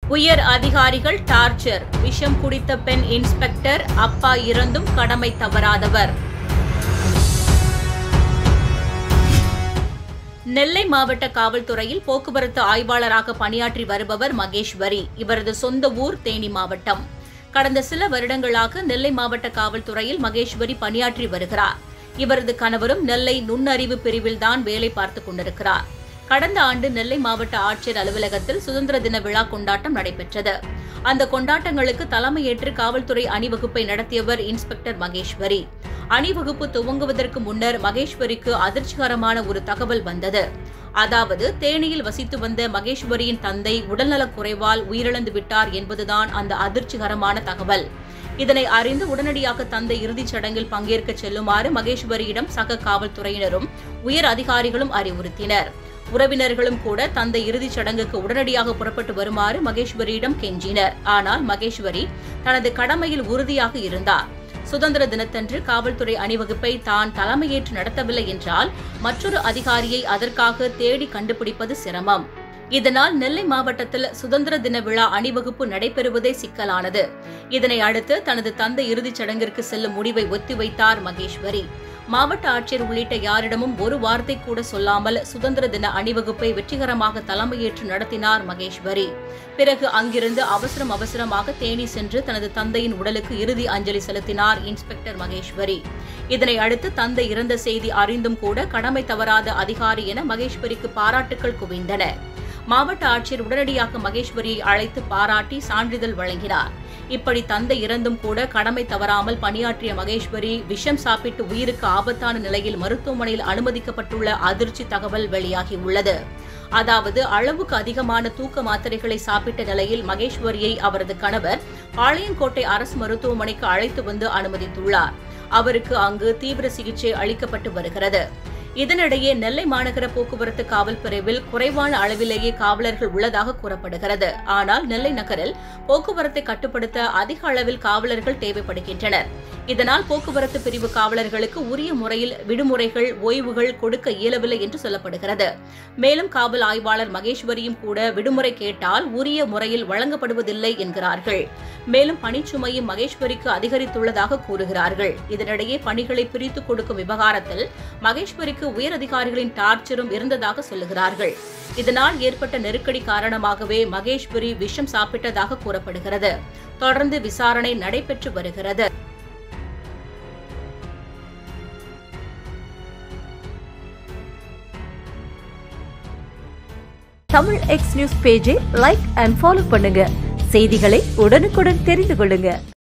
உயர் அதிகாரிகள் டார்ச்சர் விஷம் குடித்த பெண் இன்ஸ்பெக்டர் அப்பா இறந்தும் கடமை தவறாதவர் நெல்லை மாவட்ட காவல்துறையில் போக்குவரத்து ஆய்வாளராக பணியாற்றி வருபவர் மகேஸ்வரி இவரது சொந்த ஊர் தேனி மாவட்டம் கடந்த சில வருடங்களாக நெல்லை மாவட்ட காவல்துறையில் மகேஸ்வரி பணியாற்றி வருகிறார் இவரது கணவரும் நெல்லை நுண்ணறிவு பிரிவில்தான் வேலை பார்த்துக் கொண்டிருக்கிறார் கடந்த ஆண்டு நெல்லை மாவட்ட ஆட்சியர் அலுவலகத்தில் சுதந்திர தின விழா கொண்டாட்டம் நடைபெற்றது அந்த கொண்டாட்டங்களுக்கு தலைமையேற்று காவல்துறை அணிவகுப்பை நடத்தியவர் இன்ஸ்பெக்டர் மகேஸ்வரி அணிவகுப்பு துவங்குவதற்கு முன்னர் மகேஸ்வரிக்கு அதிர்ச்சிகரமான ஒரு தகவல் வந்தது அதாவது தேனியில் வசித்து வந்த மகேஸ்வரியின் தந்தை உடல்நலக் குறைவால் உயிரிழந்து விட்டார் என்பதுதான் அந்த அதிர்ச்சிகரமான தகவல் இதனை அறிந்து உடனடியாக தந்தை இறுதிச் சடங்கில் பங்கேற்க செல்லுமாறு மகேஸ்வரியிடம் சக காவல்துறையினரும் உயர் அதிகாரிகளும் அறிவுறுத்தினர் உறவினர்களும் கூட தந்தை இறுதிச் சடங்குக்கு உடனடியாக புறப்பட்டு வருமாறு மகேஸ்வரியிடம் கெஞ்சினர் ஆனால் மகேஸ்வரி தனது கடமையில் உறுதியாக இருந்தார் சுதந்திர தினத்தன்று காவல்துறை அணிவகுப்பை தான் தலைமையேற்று நடத்தவில்லை என்றால் மற்றொரு அதிகாரியை அதற்காக தேடி கண்டுபிடிப்பது சிரமம் இதனால் நெல்லை மாவட்டத்தில் சுதந்திர தின விழா அணிவகுப்பு நடைபெறுவதே சிக்கலானது இதனை அடுத்து தனது தந்தை இறுதிச் சடங்கிற்கு செல்லும் முடிவை ஒத்திவைத்தார் மகேஸ்வரி மாவட்ட ஆட்சியர் உள்ளிட்ட யாரிடமும் ஒரு வார்த்தை கூட சொல்லாமல் சுதந்திர தின அணிவகுப்பை வெற்றிகரமாக தலைமையேற்று நடத்தினார் மகேஸ்வரி பிறகு அங்கிருந்து அவசரம் அவசரமாக தேனி சென்று தனது தந்தையின் உடலுக்கு இறுதி அஞ்சலி செலுத்தினார் இன்ஸ்பெக்டர் மகேஸ்வரி இதனை அடுத்து தந்தை இறந்த செய்தி அறிந்தும் கூட கடமை தவறாத அதிகாரி என மகேஸ்வரிக்கு பாராட்டுகள் குவிந்தன மாவட்ட ஆட்சியர் உடனடியாக மகேஸ்வரியை அழைத்து பாராட்டி சான்றிதழ் வழங்கினார் இப்படி தந்தை இறந்தும் கூட கடமை தவறாமல் பணியாற்றிய மகேஸ்வரி விஷம் சாப்பிட்டு உயிருக்கு ஆபத்தான நிலையில் மருத்துவமனையில் அனுமதிக்கப்பட்டுள்ள அதிர்ச்சி தகவல் வெளியாகியுள்ளது அதாவது அளவுக்கு அதிகமான தூக்க மாத்திரைகளை சாப்பிட்ட நிலையில் மகேஸ்வரியை அவரது கணவர் பாளையங்கோட்டை அரசு மருத்துவமனைக்கு அழைத்து வந்து அனுமதித்துள்ளார் அவருக்கு அங்கு தீவிர சிகிச்சை அளிக்கப்பட்டு வருகிறது இதனிடையே நெல்லை மாநகர போக்குவரத்து காவல் பிரிவில் குறைவான அளவிலேயே காவலர்கள் உள்ளதாக கூறப்படுகிறது ஆனால் நெல்லை நகரில் போக்குவரத்தை கட்டுப்படுத்த அதிக அளவில் காவலர்கள் தேவைப்படுகின்றனர் இதனால் போக்குவரத்து பிரிவு காவலர்களுக்கு உரிய முறையில் விடுமுறைகள் ஓய்வுகள் கொடுக்க இயலவில்லை என்று சொல்லப்படுகிறது மேலும் காவல் ஆய்வாளர் மகேஸ்வரியும் கூட விடுமுறை கேட்டால் உரிய முறையில் வழங்கப்படுவதில்லை என்கிறார்கள் மேலும் பணிச்சுமையும் மகேஸ்வரிக்கு அதிகரித்துள்ளதாக கூறுகிறார்கள் இதனிடையே பணிகளை பிரித்துக் கொடுக்கும் விவகாரத்தில் மகேஸ்வரிக்கு உயர் அதிகாரிகளின் டார்ச்சரும் இருந்ததாக சொல்லுகிறார்கள் இதனால் ஏற்பட்ட நெருக்கடி காரணமாகவே மகேஸ்வரி விஷம் சாப்பிட்டதாக கூறப்படுகிறது தொடர்ந்து விசாரணை நடைபெற்று வருகிறது தமிழ் எக்ஸ் நியூஸ் பேஜை லைக் அண்ட் ஃபாலோ பண்ணுங்க செய்திகளை உடனுக்குடன் தெரிந்து கொள்ளுங்க